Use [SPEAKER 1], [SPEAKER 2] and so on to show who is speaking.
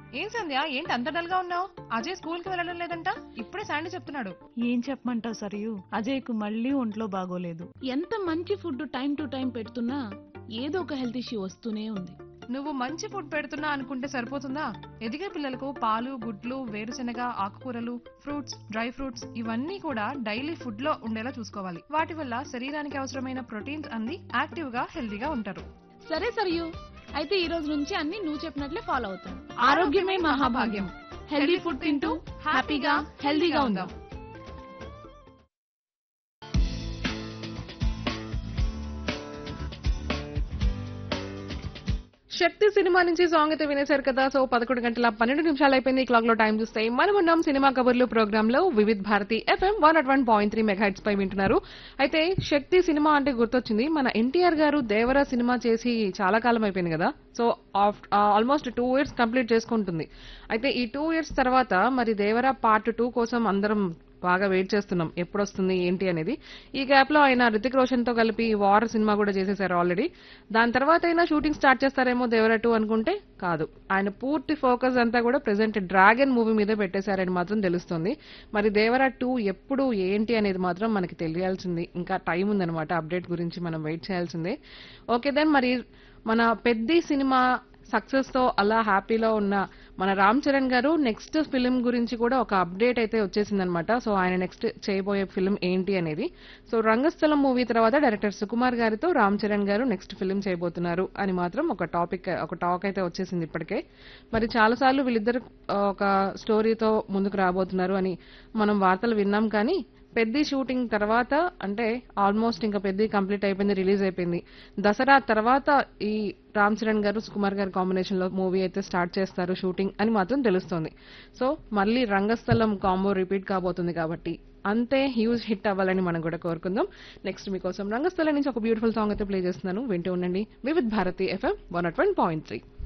[SPEAKER 1] ఏం సంధ్య ఏంటి అంత డల్ గా ఉన్నావు అజయ్ స్కూల్ కి వెళ్ళడం లేదంట ఇప్పుడే శాండీ చెప్తున్నాడు
[SPEAKER 2] ఏం చెప్పమంటావు సరియు అజయ్కు మళ్ళీ ఒంట్లో బాగోలేదు
[SPEAKER 3] ఎంత మంచి ఫుడ్ టైం టు టైం పెడుతున్నా ఏదో ఒక హెల్త్ ఇష్యూ వస్తూనే ఉంది
[SPEAKER 1] నువ్వు మంచి ఫుడ్ పెడుతున్నా అనుకుంటే సరిపోతుందా ఎదిగే పిల్లలకు పాలు గుడ్లు వేరుశెనగ ఆకుకూరలు ఫ్రూట్స్ డ్రై ఫ్రూట్స్ ఇవన్నీ కూడా డైలీ ఫుడ్ లో ఉండేలా చూసుకోవాలి వాటి వల్ల శరీరానికి అవసరమైన ప్రోటీన్స్ అంది యాక్టివ్ గా హెల్దీగా ఉంటారు
[SPEAKER 3] సరే సరియు అయితే ఈ రోజు నుంచి అన్ని నువ్వు చెప్పినట్లే ఫాలో అవుతాను ఆరోగ్యమే మహాభాగ్యం హెల్దీ ఫుడ్ తింటూ హ్యాపీగా హెల్దీగా ఉందాం
[SPEAKER 1] శక్తి సినిమా నుంచి సాంగ్ అయితే వినేశారు కదా సో పదకొండు గంటల పన్నెండు నిమిషాలు అయిపోయింది క్లాక్ లో టైం చూస్తే మనం ఉన్నాం సినిమా కబుర్లు ప్రోగ్రామ్ లో Vividh Bharati FM one at one point three megahertz పై వింటున్నారు అయితే శక్తి సినిమా అంటే గుర్తొచ్చింది మన ఎన్టీఆర్ గారు దేవర సినిమా చేసి చాలా కాలం అయిపోయింది కదా so almost two years complete చేసుకుంటుంది అయితే ఈ టూ ఇయర్స్ తర్వాత మరి దేవర పార్ట్ టూ కోసం అందరం బాగా వెయిట్ చేస్తున్నాం ఎప్పుడు వస్తుంది ఏంటి అనేది ఈ గ్యాప్ లో ఆయన రితిక్ రోషన్ తో కలిపి వార్ సినిమా కూడా చేసేసారు ఆల్రెడీ దాని తర్వాత అయినా షూటింగ్ స్టార్ట్ చేస్తారేమో దేవర టూ అనుకుంటే కాదు ఆయన పూర్తి ఫోకస్ అంతా కూడా ప్రెసెంట్ డ్రాగన్ మూవీ మీద పెట్టేశారని మాత్రం తెలుస్తుంది మరి దేవర టూ ఎప్పుడు ఏంటి అనేది మాత్రం మనకి తెలియాల్సింది ఇంకా టైం ఉందన్నమాట అప్డేట్ గురించి మనం వెయిట్ చేయాల్సిందే ఓకే దెన్ మరి మన పెద్ది సినిమా సక్సెస్ తో అలా హ్యాపీలో ఉన్న మన రామ్ చరణ్ గారు నెక్స్ట్ ఫిలిం గురించి కూడా ఒక అప్డేట్ అయితే వచ్చేసిందనమాట సో ఆయన నెక్స్ట్ చేయబోయే ఫిలిం ఏంటి అనేది సో రంగస్థలం మూవీ తర్వాత డైరెక్టర్ సుకుమార్ గారితో రామ్ చరణ్ గారు నెక్స్ట్ ఫిలిం చేయబోతున్నారు అని మాత్రం ఒక టాపిక్ ఒక టాక్ అయితే వచ్చేసింది ఇప్పటికే మరి చాలాసార్లు వీళ్ళిద్దరు ఆ, ఒక స్టోరీతో ముందుకు రాబోతున్నారు అని మనం వార్తలు విన్నాం కానీ పెద్ది షూటింగ్ తర్వాత అంటే ఆల్మోస్ట్ ఇంకా పెద్ది కంప్లీట్ అయిపోయింది రిలీజ్ అయిపోయింది దసరా తర్వాత ఈ రామ్ చరణ్ గారు సుకుమార్ గారి కాంబినేషన్ లో మూవీ అయితే స్టార్ట్ చేస్తారు షూటింగ్ అని మాత్రం తెలుస్తుంది సో మళ్ళీ రంగస్థలం కాంబో రిపీట్ కాబోతుంది కాబట్టి అంతే హ్యూజ్ హిట్ అవ్వాలని మనం కూడా కోరుకుందాం నెక్స్ట్ మీకోసం రంగస్థలం నుంచి ఒక బ్యూటిఫుల్ సాంగ్ అయితే ప్లే చేస్తున్నాను వింటూ ఉండండి Vividh Bharati FM one naught one point three